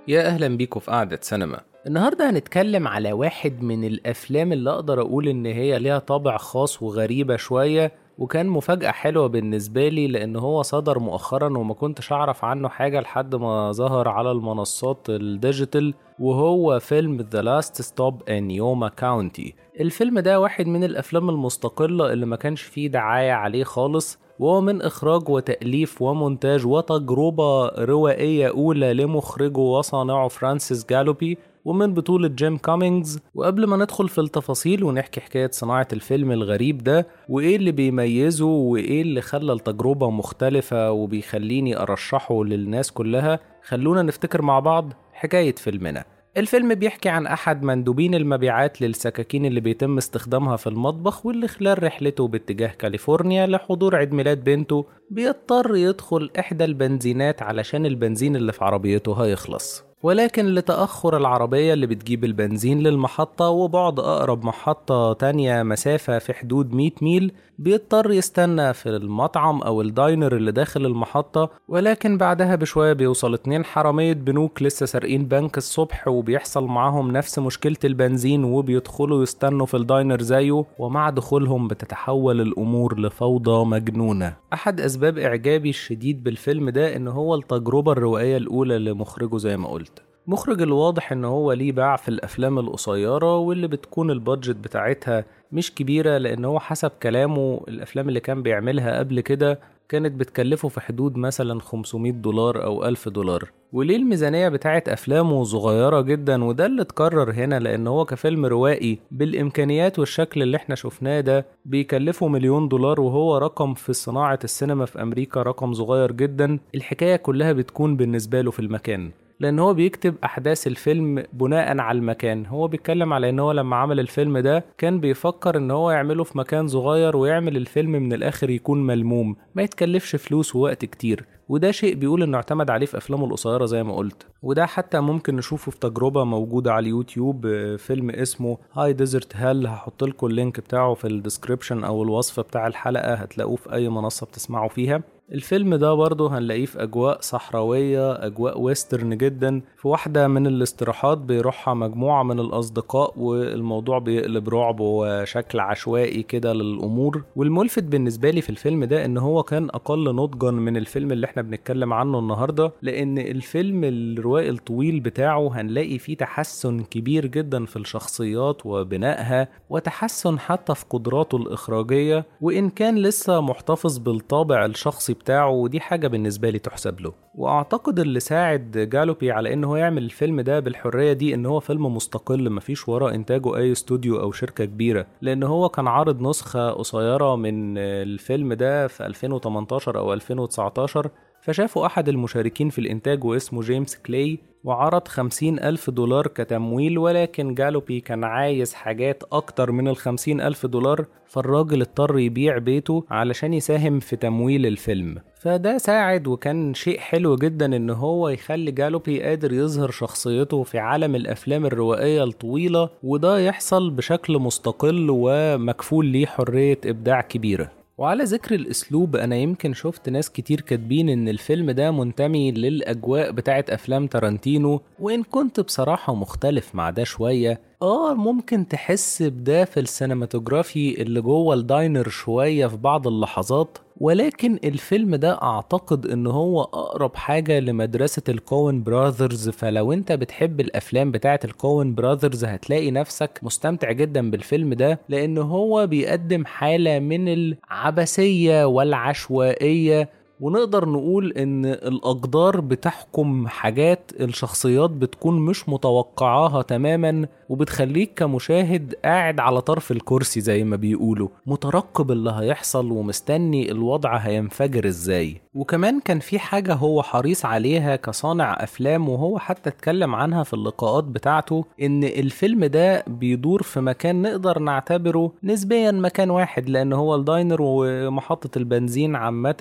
يا أهلا بيكم في قعدة سينما النهاردة هنتكلم على واحد من الأفلام اللي أقدر أقول إن هي ليها طابع خاص وغريبة شوية وكان مفاجأة حلوة بالنسبة لي لأن هو صدر مؤخرا وما كنتش أعرف عنه حاجة لحد ما ظهر على المنصات الديجيتال وهو فيلم The Last Stop in Yoma County الفيلم ده واحد من الأفلام المستقلة اللي ما كانش فيه دعاية عليه خالص وهو من إخراج وتأليف ومونتاج وتجربة روائية أولى لمخرجه وصانعه فرانسيس جالوبي ومن بطولة جيم كامينجز وقبل ما ندخل في التفاصيل ونحكي حكاية صناعة الفيلم الغريب ده وإيه اللي بيميزه وإيه اللي خلى التجربة مختلفة وبيخليني أرشحه للناس كلها خلونا نفتكر مع بعض حكاية فيلمنا الفيلم بيحكي عن أحد مندوبين المبيعات للسكاكين اللي بيتم استخدامها في المطبخ واللي خلال رحلته باتجاه كاليفورنيا لحضور عيد ميلاد بنته بيضطر يدخل إحدى البنزينات علشان البنزين اللي في عربيته هيخلص ولكن لتأخر العربية اللي بتجيب البنزين للمحطة وبعد أقرب محطة تانية مسافة في حدود 100 ميل بيضطر يستنى في المطعم أو الداينر اللي داخل المحطة ولكن بعدها بشوية بيوصل اتنين حرامية بنوك لسه سارقين بنك الصبح وبيحصل معاهم نفس مشكلة البنزين وبيدخلوا يستنوا في الداينر زيه ومع دخولهم بتتحول الأمور لفوضى مجنونة أحد أسباب إعجابي الشديد بالفيلم ده إن هو التجربة الروائية الأولى لمخرجه زي ما قلت مخرج الواضح ان هو ليه باع في الافلام القصيره واللي بتكون البادجت بتاعتها مش كبيره لان هو حسب كلامه الافلام اللي كان بيعملها قبل كده كانت بتكلفه في حدود مثلا 500 دولار او 1000 دولار وليه الميزانية بتاعت أفلامه صغيرة جدا وده اللي اتكرر هنا لأن هو كفيلم روائي بالإمكانيات والشكل اللي احنا شفناه ده بيكلفه مليون دولار وهو رقم في صناعة السينما في أمريكا رقم صغير جدا الحكاية كلها بتكون بالنسبة له في المكان لان هو بيكتب احداث الفيلم بناء على المكان هو بيتكلم على ان هو لما عمل الفيلم ده كان بيفكر ان هو يعمله في مكان صغير ويعمل الفيلم من الاخر يكون ملموم ما يتكلفش فلوس ووقت كتير وده شيء بيقول انه اعتمد عليه في افلامه القصيره زي ما قلت وده حتى ممكن نشوفه في تجربه موجوده على اليوتيوب فيلم اسمه هاي ديزرت هال هحط لكم اللينك بتاعه في الديسكريبشن او الوصف بتاع الحلقه هتلاقوه في اي منصه بتسمعوا فيها الفيلم ده برضه هنلاقيه في أجواء صحراوية أجواء ويسترن جدا في واحدة من الاستراحات بيروحها مجموعة من الأصدقاء والموضوع بيقلب رعب وشكل عشوائي كده للأمور والملفت بالنسبة لي في الفيلم ده إن هو كان أقل نضجا من الفيلم اللي احنا بنتكلم عنه النهاردة لأن الفيلم الروائي الطويل بتاعه هنلاقي فيه تحسن كبير جدا في الشخصيات وبنائها وتحسن حتى في قدراته الإخراجية وإن كان لسه محتفظ بالطابع الشخصي بتاعه ودي حاجة بالنسبة لي تحسب له واعتقد اللي ساعد جالوبي على ان هو يعمل الفيلم ده بالحرية دي ان هو فيلم مستقل مفيش ورا انتاجه اي استوديو او شركة كبيرة لان هو كان عارض نسخة قصيرة من الفيلم ده في 2018 او 2019 فشافوا أحد المشاركين في الإنتاج واسمه جيمس كلاي وعرض خمسين ألف دولار كتمويل ولكن جالوبي كان عايز حاجات أكتر من الخمسين ألف دولار فالراجل اضطر يبيع بيته علشان يساهم في تمويل الفيلم فده ساعد وكان شيء حلو جدا ان هو يخلي جالوبي قادر يظهر شخصيته في عالم الافلام الروائيه الطويله وده يحصل بشكل مستقل ومكفول ليه حريه ابداع كبيره وعلى ذكر الاسلوب انا يمكن شفت ناس كتير كاتبين ان الفيلم ده منتمي للاجواء بتاعت افلام تارانتينو وان كنت بصراحه مختلف مع ده شويه اه ممكن تحس بده في السينماتوجرافي اللي جوه الداينر شويه في بعض اللحظات ولكن الفيلم ده اعتقد ان هو اقرب حاجه لمدرسه الكوين براذرز فلو انت بتحب الافلام بتاعه الكوين براذرز هتلاقي نفسك مستمتع جدا بالفيلم ده لان هو بيقدم حاله من العبثيه والعشوائيه ونقدر نقول ان الاقدار بتحكم حاجات الشخصيات بتكون مش متوقعاها تماما وبتخليك كمشاهد قاعد على طرف الكرسي زي ما بيقولوا مترقب اللي هيحصل ومستني الوضع هينفجر ازاي وكمان كان في حاجة هو حريص عليها كصانع أفلام وهو حتى اتكلم عنها في اللقاءات بتاعته إن الفيلم ده بيدور في مكان نقدر نعتبره نسبيا مكان واحد لأن هو الداينر ومحطة البنزين عامة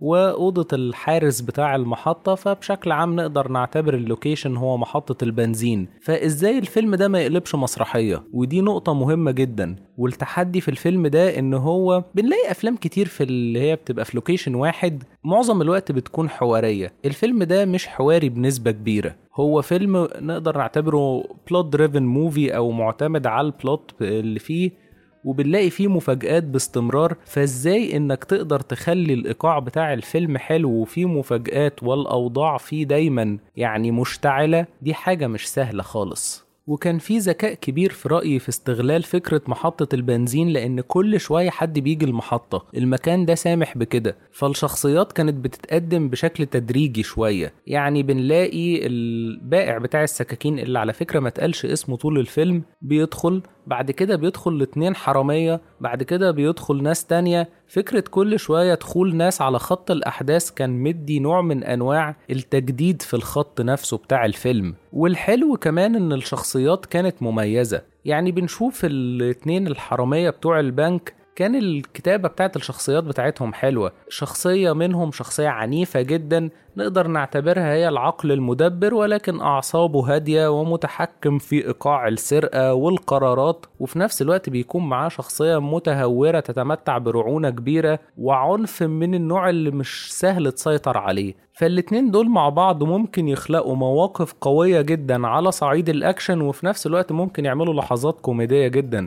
وأوضة الحارس بتاع المحطة فبشكل عام نقدر نعتبر اللوكيشن هو محطة البنزين فإزاي الفيلم ده ما يقلبش مسرحية ودي نقطة مهمة جدا والتحدي في الفيلم ده ان هو بنلاقي افلام كتير في اللي هي بتبقى في لوكيشن واحد معظم الوقت بتكون حوارية الفيلم ده مش حواري بنسبة كبيرة هو فيلم نقدر نعتبره بلوت دريفن موفي او معتمد على البلوت اللي فيه وبنلاقي فيه مفاجآت باستمرار فازاي انك تقدر تخلي الايقاع بتاع الفيلم حلو وفيه مفاجآت والاوضاع فيه دايما يعني مشتعلة دي حاجة مش سهلة خالص وكان في ذكاء كبير في رأيي في استغلال فكرة محطة البنزين لأن كل شوية حد بيجي المحطة المكان ده سامح بكده فالشخصيات كانت بتتقدم بشكل تدريجي شوية يعني بنلاقي البائع بتاع السكاكين اللي على فكرة ما تقالش اسمه طول الفيلم بيدخل بعد كده بيدخل اتنين حرامية بعد كده بيدخل ناس تانية فكرة كل شوية دخول ناس على خط الأحداث كان مدي نوع من أنواع التجديد في الخط نفسه بتاع الفيلم والحلو كمان إن الشخصيات كانت مميزة يعني بنشوف الاتنين الحرامية بتوع البنك كان الكتابة بتاعت الشخصيات بتاعتهم حلوة شخصية منهم شخصية عنيفة جدا نقدر نعتبرها هي العقل المدبر ولكن أعصابه هادية ومتحكم في إيقاع السرقة والقرارات وفي نفس الوقت بيكون معاه شخصية متهورة تتمتع برعونة كبيرة وعنف من النوع اللي مش سهل تسيطر عليه فالاتنين دول مع بعض ممكن يخلقوا مواقف قوية جدا على صعيد الأكشن وفي نفس الوقت ممكن يعملوا لحظات كوميدية جدا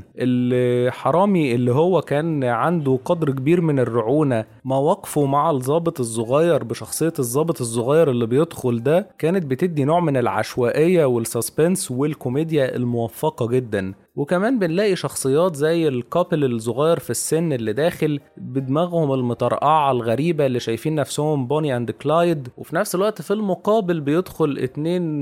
الحرامي اللي هو كان عنده قدر كبير من الرعونة مواقفه مع الضابط الصغير بشخصية الضابط الصغير اللي بيدخل ده كانت بتدي نوع من العشوائية والسسبنس والكوميديا الموفقة جدا وكمان بنلاقي شخصيات زي الكابل الصغير في السن اللي داخل بدماغهم المطرقعة الغريبة اللي شايفين نفسهم بوني اند كلايد وفي نفس الوقت في المقابل بيدخل اتنين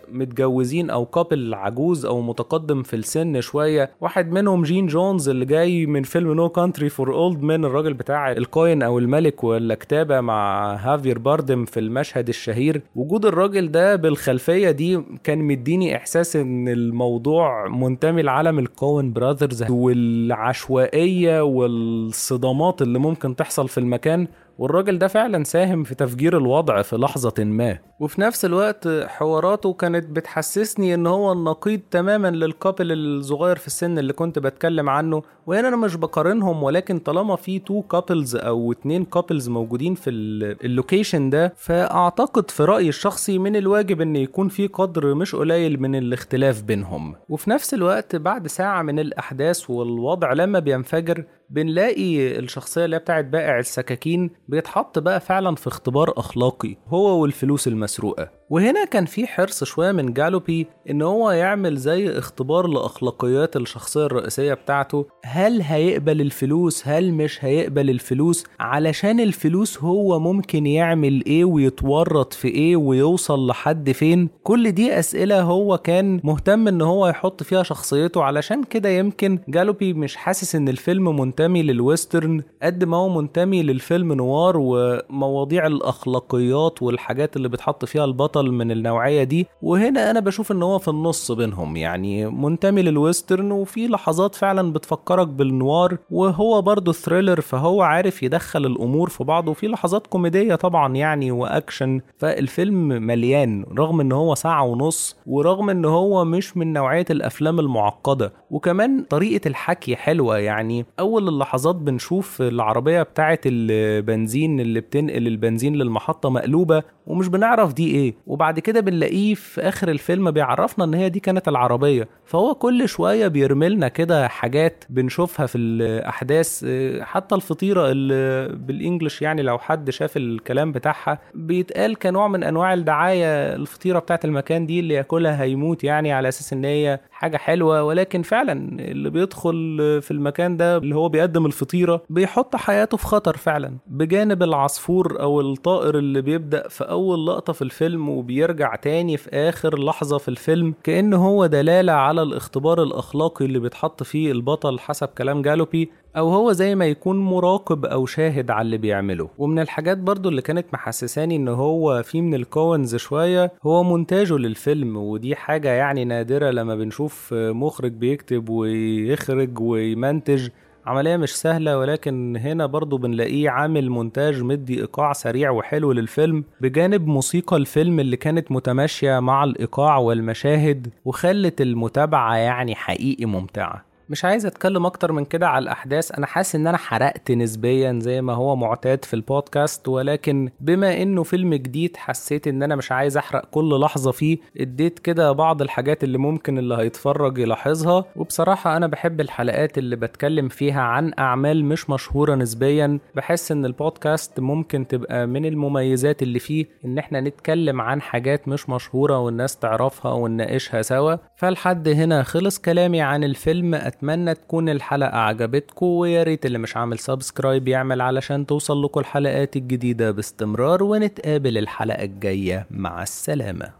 متجوزين او كابل عجوز او متقدم في السن شوية واحد منهم جين جونز اللي جاي من فيلم نو كانتري فور اولد مان الراجل بتاع الكوين او الملك ولا كتابة مع هافير باردم في المشهد الشهير وجود الراجل ده بالخلفية دي كان مديني احساس ان الموضوع منتمي عالم الكوين براذرز والعشوائية والصدامات اللي ممكن تحصل في المكان والراجل ده فعلا ساهم في تفجير الوضع في لحظة ما وفي نفس الوقت حواراته كانت بتحسسني ان هو النقيض تماما للكابل الصغير في السن اللي كنت بتكلم عنه وهنا انا مش بقارنهم ولكن طالما في تو كابلز او اتنين كابلز موجودين في اللوكيشن ده فاعتقد في رأيي الشخصي من الواجب ان يكون في قدر مش قليل من الاختلاف بينهم وفي نفس الوقت بعد ساعة من الاحداث والوضع لما بينفجر بنلاقي الشخصية اللي بتاعت بائع السكاكين بيتحط بقى فعلا في اختبار أخلاقي هو والفلوس المسروقة وهنا كان في حرص شوية من جالوبي إن هو يعمل زي اختبار لأخلاقيات الشخصية الرئيسية بتاعته هل هيقبل الفلوس هل مش هيقبل الفلوس علشان الفلوس هو ممكن يعمل إيه ويتورط في إيه ويوصل لحد فين كل دي أسئلة هو كان مهتم إن هو يحط فيها شخصيته علشان كده يمكن جالوبي مش حاسس إن الفيلم منتمي للويسترن قد ما هو منتمي للفيلم نوار ومواضيع الأخلاقيات والحاجات اللي بتحط فيها البطل بطل من النوعية دي وهنا أنا بشوف إن هو في النص بينهم يعني منتمي للويسترن وفي لحظات فعلا بتفكرك بالنوار وهو برضه ثريلر فهو عارف يدخل الأمور في بعض وفي لحظات كوميدية طبعا يعني وأكشن فالفيلم مليان رغم إن هو ساعة ونص ورغم إن هو مش من نوعية الأفلام المعقدة وكمان طريقة الحكي حلوة يعني أول اللحظات بنشوف العربية بتاعة البنزين اللي بتنقل البنزين للمحطة مقلوبة ومش بنعرف دي ايه وبعد كده بنلاقيه في اخر الفيلم بيعرفنا ان هي دي كانت العربيه فهو كل شويه بيرملنا كده حاجات بنشوفها في الاحداث حتى الفطيره اللي بالانجلش يعني لو حد شاف الكلام بتاعها بيتقال كنوع من انواع الدعايه الفطيره بتاعت المكان دي اللي ياكلها هيموت يعني على اساس ان هي حاجه حلوه ولكن فعلا اللي بيدخل في المكان ده اللي هو بيقدم الفطيره بيحط حياته في خطر فعلا بجانب العصفور او الطائر اللي بيبدا في اول لقطه في الفيلم وبيرجع تاني في اخر لحظه في الفيلم كان هو دلاله على الاختبار الاخلاقي اللي بيتحط فيه البطل حسب كلام جالوبي او هو زي ما يكون مراقب او شاهد على اللي بيعمله ومن الحاجات برضو اللي كانت محسساني ان هو في من الكونز شوية هو مونتاجه للفيلم ودي حاجة يعني نادرة لما بنشوف مخرج بيكتب ويخرج ويمنتج عملية مش سهلة ولكن هنا برضو بنلاقيه عامل مونتاج مدي إيقاع سريع وحلو للفيلم بجانب موسيقى الفيلم اللي كانت متماشية مع الإيقاع والمشاهد وخلت المتابعة يعني حقيقي ممتعة مش عايز اتكلم اكتر من كده على الاحداث انا حاسس ان انا حرقت نسبيا زي ما هو معتاد في البودكاست ولكن بما انه فيلم جديد حسيت ان انا مش عايز احرق كل لحظة فيه اديت كده بعض الحاجات اللي ممكن اللي هيتفرج يلاحظها وبصراحة انا بحب الحلقات اللي بتكلم فيها عن اعمال مش مشهورة نسبيا بحس ان البودكاست ممكن تبقى من المميزات اللي فيه ان احنا نتكلم عن حاجات مش مشهورة والناس تعرفها ونناقشها سوا فلحد هنا خلص كلامي عن الفيلم اتمنى تكون الحلقة عجبتكم ويا ريت اللي مش عامل سبسكرايب يعمل علشان توصل لكم الحلقات الجديدة باستمرار ونتقابل الحلقة الجاية مع السلامة